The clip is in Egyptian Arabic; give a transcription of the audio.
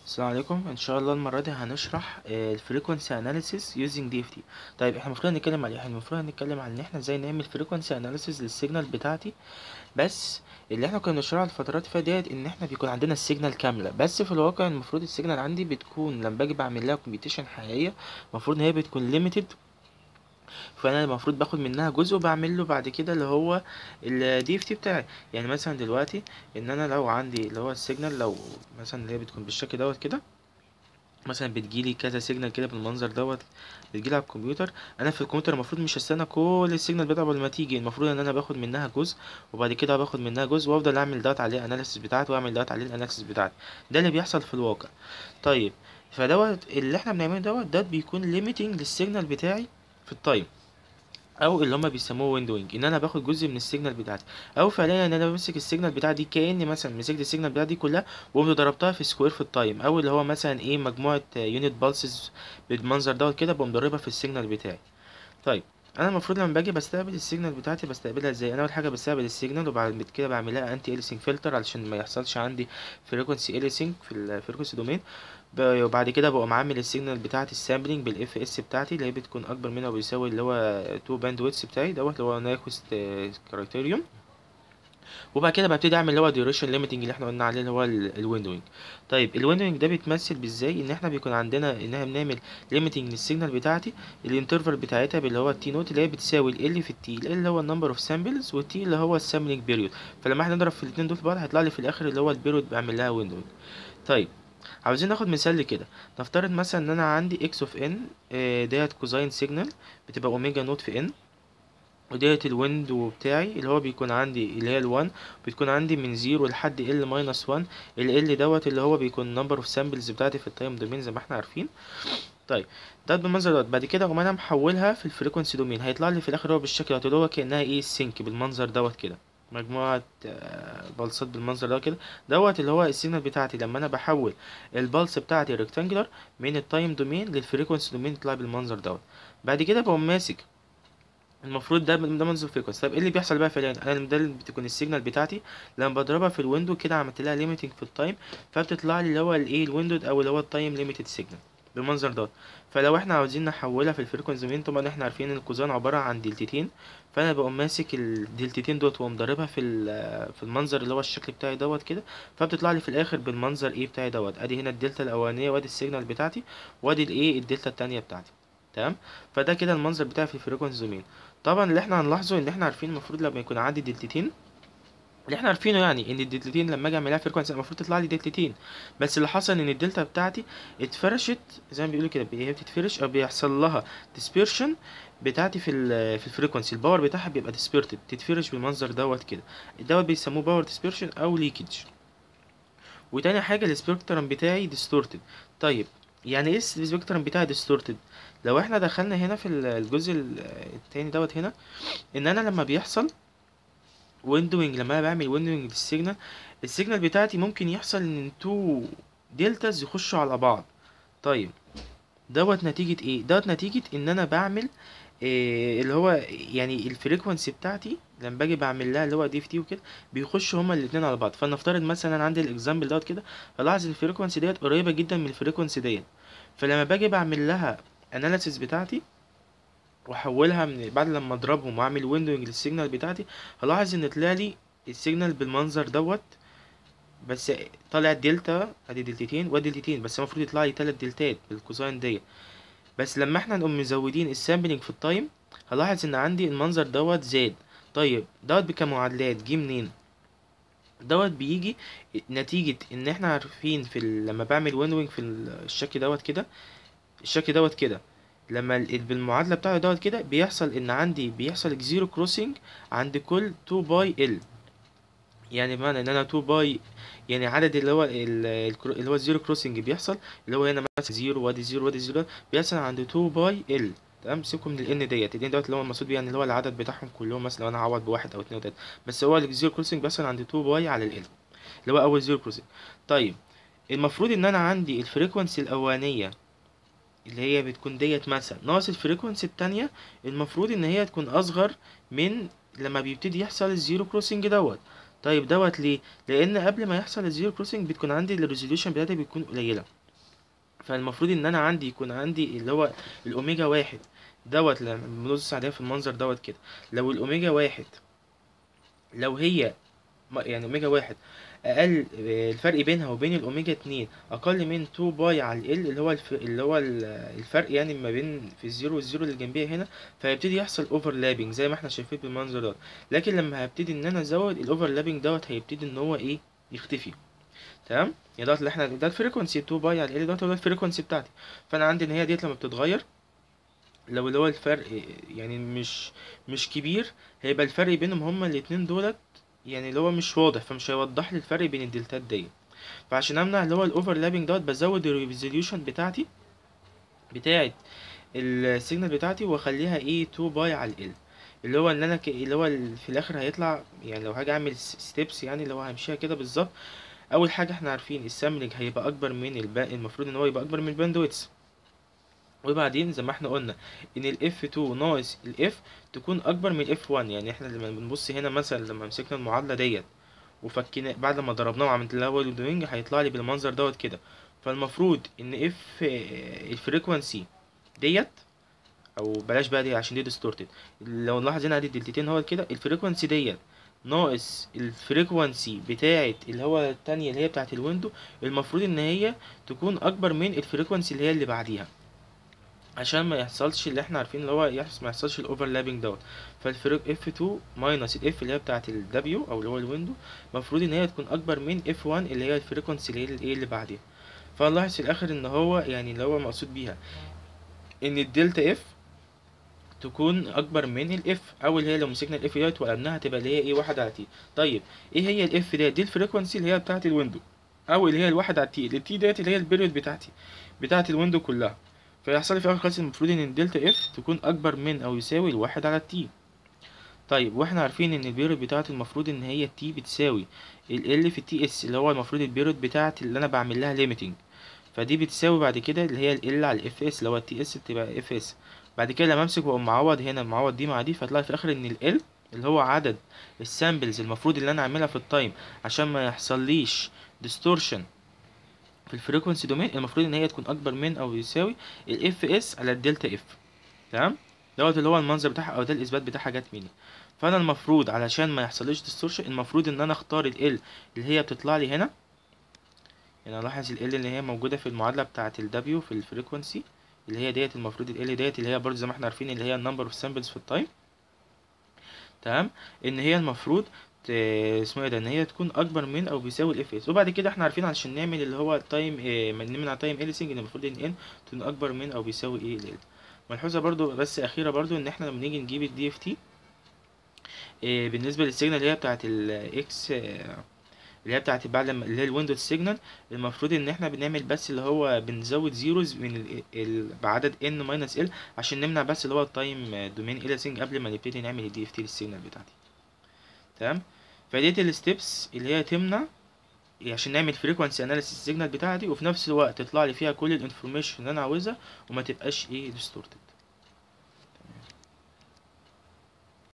السلام عليكم ان شاء الله المره دي هنشرح الفريكوانسي اناليسيس يوزنج دي اف تي طيب احنا المفروض هنتكلم على ايه احنا المفروض هنتكلم عن ان احنا ازاي نعمل فريكوانسي اناليسيس للسيجنال بتاعتي بس اللي احنا كنا بنشرحه الفترات اللي فاتت ديت ان احنا بيكون عندنا السيجنال كامله بس في الواقع المفروض السيجنال عندي بتكون لما باجي بعمل لها كومبيتيشن حقيقيه المفروض ان هي بتكون ليميتد فانا المفروض باخد منها جزء وبعمل له بعد كده اللي هو الدي اف تي بتاعي يعني مثلا دلوقتي ان انا لو عندي اللي هو السيجنال لو مثلا اللي هي بتكون بالشكل دوت كده مثلا بتجيلي كذا سيجنال كده بالمنظر دوت بتجيلي على الكمبيوتر انا في الكمبيوتر المفروض مش هستنى كل السيجنال بتاعه قبل ما تيجي المفروض ان انا باخد منها جزء وبعد كده باخد منها جزء وافضل اعمل دوت عليه اناليسيس بتاعتي واعمل دوت عليه الاناليسيس بتاعتي ده اللي بيحصل في الواقع طيب فدوت اللي احنا بنعمله دوت ده بيكون ليميتنج للسيجنال بتاعي في التايم او اللي هما بيسموه ويندوينج ان انا باخد جزء من السيجنال بتاعتي او فعليا ان انا بمسك السيجنال بتاعتي دي كاني مثلا مسكت السيجنال بتاعتي كلها وقمت ضربتها في سكوير في التايم او اللي هو مثلا ايه مجموعه يونت بالسز بالمنظر دوت كده بقوم ضاربها في السيجنال بتاعي طيب انا المفروض لما باجي بستقبل السيجنال بتاعتي بستقبلها ازاي انا اول حاجه بستقبل السيجنال وبعد كده بعملها انتي اليسنج فلتر علشان ما يحصلش عندي فريكوانسي اليسنج في الفريكوانسي دومين وبعد كده بقوم عامل السيجنال بتاعتي السامبلنج بالاف اس بتاعتي اللي هي بتكون اكبر منها وبيساوي اللي هو 2 باند ويتس بتاعي دوت اللي هو نايكوست كرايتيريوم وبعد كده ببتدي اعمل اللي هو ديوريشن ليميتنج اللي احنا قلنا عليه اللي هو الويندوينج طيب الويندوينج ده بيتمثل بازاي ان احنا بيكون عندنا ان احنا بنعمل ليميتنج للسيجنال بتاعتي الانترفال بتاعتها اللي هو التي نوت اللي هي بتساوي ال في التي ال اللي هو النمبر اوف سامبلز والتي اللي هو السامبلنج بيريود فلما احنا نضرب في الاثنين دول في بعض هيطلع لي في الاخر اللي هو البيريود بعمل لها ويندوينج طيب عاوزين ناخد مثال كده نفترض مثلا ان انا عندي اكس اوف ان ديت كوزاين سيجنال بتبقى اوميجا نوت في ان وديت الويندو بتاعي اللي هو بيكون عندي اللي هي ال1 بتكون عندي من زيرو لحد ال ماينس 1 ال دوت اللي هو بيكون نمبر اوف سامبلز بتاعتي في التايم دومين زي ما احنا عارفين طيب ده بالمنظر دوت بعد كده اقوم انا محولها في الفريكونسي دومين هيطلع لي في الاخر هو بالشكل دوت اللي هو كانها ايه سينك بالمنظر دوت كده مجموعة بلصات بالمنظر ده كده دوت اللي هو السيجنال بتاعتي لما انا بحول البلس بتاعتي ريكتانجلر من التايم دومين للفريكونسي دومين يطلع بالمنظر دوت بعد كده بقوم ماسك المفروض ده ده منظر فريكونسي طيب ايه اللي بيحصل بقى فعليا انا ده اللي بتكون السيجنال بتاعتي لما بضربها في الويندو كده عملت لها ليميتنج في التايم فبتطلع لي اللي هو الايه الويندو او اللي هو التايم ليميتد سيجنال بالمنظر دوت فلو احنا عاوزين نحولها في الفريكونسي دومين طبعا احنا عارفين ان الكوزان عباره عن دلتتين فانا بقوم ماسك الدلتتين دوت واقوم ضاربها في في المنظر اللي هو الشكل بتاعي دوت كده فبتطلع لي في الاخر بالمنظر ايه بتاعي دوت ادي هنا الدلتا الاولانيه وادي السيجنال بتاعتي وادي الايه الدلتا التانية بتاعتي تمام فده كده المنظر بتاعي في الفريكونسي دومين طبعا اللي احنا هنلاحظه ان احنا عارفين المفروض لما يكون عندي دلتتين اللي احنا عارفينه يعني ان الدلتتين لما اجي اعملها فريكونسي المفروض تطلع لي دلتتين بس اللي حصل ان الدلتا بتاعتي اتفرشت زي ما بيقولوا كده هي بتتفرش او بيحصل لها ديسبيرشن بتاعتي في ال في الفريكونسي الباور بتاعها بيبقى ديسبيرتد تتفرش بالمنظر دوت كده دوت بيسموه باور ديسبيرشن او ليكج وتاني حاجه السبيكترم بتاعي ديستورتد طيب يعني ايه السبيكترم بتاعي ديستورتد لو احنا دخلنا هنا في الجزء التاني دوت هنا ان انا لما بيحصل ويندوينج لما انا بعمل ويندوينج للسيجنال السيجنال بتاعتي ممكن يحصل ان تو دلتاز يخشوا على بعض طيب دوت نتيجة ايه دوت نتيجة ان انا بعمل إيه اللي هو يعني الفريكونسي بتاعتي لما باجي بعمل لها اللي هو دي اف تي وكده بيخشوا هما الاتنين على بعض فلنفترض مثلا انا عندي الاكزامبل دوت كده فلاحظ الفريكونسي ديت قريبة جدا من الفريكونسي ديت فلما باجي بعمل لها اناليسيس بتاعتي واحولها من بعد لما اضربهم واعمل ويندوينج للسيجنال بتاعتي هلاحظ ان طلع لي السيجنال بالمنظر دوت بس طالع دلتا ادي دلتتين وادي دلتتين بس المفروض يطلع لي تلات دلتات بالكوساين ديت بس لما احنا نقوم مزودين السامبلنج في التايم هلاحظ ان عندي المنظر دوت زاد طيب دوت بكمعادلات جه منين دوت بيجي نتيجة ان احنا عارفين في لما بعمل ويندوينج في الشكل دوت كده الشكل دوت كده لما بالمعادله بتاعته دوت كده بيحصل ان عندي بيحصل زيرو كروسنج عند كل 2 باي ال يعني بمعنى ان انا 2 باي يعني عدد اللي هو اللي هو الزيرو كروسنج بيحصل اللي هو هنا مثلا زيرو وادي زيرو وادي زيرو بيحصل عند 2 باي ال تمام سيبكم من الان ديت الان دوت اللي هو المقصود بيه يعني اللي هو العدد بتاعهم كلهم مثلا لو انا هعوض بواحد او اتنين وتلاته بس هو الزيرو كروسنج بيحصل عند 2 باي على ال اللي هو اول زيرو كروسنج طيب المفروض ان انا عندي الفريكونسي الاولانيه اللي هي بتكون ديت مثلا ناقص الفريكونسي التانية المفروض ان هي تكون اصغر من لما بيبتدي يحصل الزيرو كروسنج دوت طيب دوت ليه لان قبل ما يحصل الزيرو كروسنج بتكون عندي الريزوليوشن بتاعتي بتكون قليله فالمفروض ان انا عندي يكون عندي اللي هو الاوميجا واحد دوت لما بنبص عليها في المنظر دوت كده لو الاوميجا واحد لو هي م- يعني اوميجا واحد اقل آه، الفرق بينها وبين الاوميجا اتنين اقل من 2 باي على ال اللي هو الف... اللي هو ال- الفرق يعني ما بين في الزيرو والزيرو اللي جنبيها هنا فهيبتدي يحصل اوفرلابنج زي ما احنا شايفين بالمنظر دوت لكن لما هبتدي ان انا ازود الاوفرلابنج دوت هيبتدي ان هو ايه يختفي تمام يعني دوت اللي احنا ده الفريكونسي 2 باي على ال دوت هو ده الفريكونسي بتاعتي فانا عندي ان هي ديت لما بتتغير لو اللي هو الفرق يعني مش مش كبير هيبقى الفرق بينهم هما الاتنين دولت يعني اللي هو مش واضح فمش هيوضح لي الفرق بين الدلتات دي فعشان امنع اللي هو الاوفرلابنج دوت بزود الريزوليوشن بتاعتي بتاعت السيجنال بتاعتي واخليها ايه 2 باي على ال اللي هو ان انا ك... اللي هو ال- في الاخر هيطلع يعني لو هاجي اعمل ستيبس يعني اللي هو همشيها كده بالظبط اول حاجه احنا عارفين السامبلنج هيبقى اكبر من الباقي المفروض ان هو يبقى اكبر من الباندويتس وبعدين زي ما احنا قلنا ان ال F2 ناقص ال F تكون اكبر من ال F1 يعني احنا لما بنبص هنا مثلا لما مسكنا المعادله ديت وفكينا بعد ما ضربناه وعملت لها ويلدوينج هيطلع لي بالمنظر دوت كده فالمفروض ان F الفريكوانسي ديت او بلاش بقى دي عشان دي ديستورتد لو نلاحظ هنا ادي الدلتتين هو كده الفريكوانسي ديت ناقص الفريكوانسي بتاعت اللي هو التانية اللي هي بتاعت الويندو المفروض ان هي تكون اكبر من الفريكوانسي اللي هي اللي بعديها عشان ما يحصلش اللي احنا عارفين اللي هو يحصل ما يحصلش الاوفرلابنج دوت فالفريق F2 ماينس ال F اللي هي بتاعه ال W او اللي هو الويندو المفروض ان هي تكون اكبر من F1 اللي هي الفريكونسي اللي هي الايه اللي بعديها فنلاحظ في الاخر ان هو يعني اللي هو مقصود بيها ان الدلتا F تكون اكبر من الاف او اللي هي لو مسكنا الاف ديت وقلبناها تبقى اللي هي ايه واحد على تي طيب ايه هي الاف ديت دي الفريكونسي اللي هي بتاعه الويندو او اللي هي الواحد على تي التي ديت اللي هي البيريود بتاعتي بتاعه الويندو كلها فيحصل لي في اخر خالص المفروض ان الدلتا اف تكون اكبر من او يساوي الواحد على التي طيب واحنا عارفين ان البيريود بتاعتي المفروض ان هي التي بتساوي ال ال في التي اس اللي هو المفروض البيريود بتاعتي اللي انا بعمل لها ليميتنج فدي بتساوي بعد كده اللي هي ال على الاف اس اللي هو التي اس بتبقى اف اس بعد كده لما امسك واقوم معوض هنا معوض دي مع دي فهتلاقي في الاخر ان ال L اللي هو عدد السامبلز المفروض اللي انا اعملها في التايم عشان ما يحصليش ديستورشن في الفريكونسي دومين المفروض ان هي تكون اكبر من او يساوي الاف اس على الدلتا اف تمام دوت اللي هو المنظر بتاعها او ده الاثبات بتاعها جت مني فانا المفروض علشان ما يحصليش ديستورشن المفروض ان انا اختار ال L اللي هي بتطلع لي هنا يعني الاحظ ال L اللي هي موجوده في المعادله بتاعه ال W في الفريكونسي اللي هي ديت المفروض ال L ديت اللي هي برضه زي ما احنا عارفين اللي هي النمبر اوف سامبلز في التايم تمام ان هي المفروض ت- اسمه ايه ده ان هي تكون اكبر من او بيساوي الاف اس وبعد كده احنا عارفين علشان نعمل اللي هو التايم إيه نمنع تايم اليسنج ان المفروض ان ان تكون اكبر من او بيساوي ايه ال ملحوظه برضو بس اخيره برضو ان احنا لما نيجي نجيب الدي اف تي بالنسبه للسيجنال اللي هي بتاعه الاكس اللي هي بتاعت بعد لما اللي هي الويندوز سيجنال المفروض ان احنا بنعمل بس اللي هو بنزود زيروز من ال ال بعدد n ماينس ال عشان نمنع بس اللي هو التايم دومين اليسنج قبل ما نبتدي نعمل الدي اف تي للسيجنال بتاعتي تمام فديت الستبس اللي هي تمنع عشان نعمل فريكوانسي اناليسيس السيجنال بتاعتي وفي نفس الوقت تطلع لي فيها كل الانفورميشن اللي انا عاوزها وما تبقاش ايه ديستورتد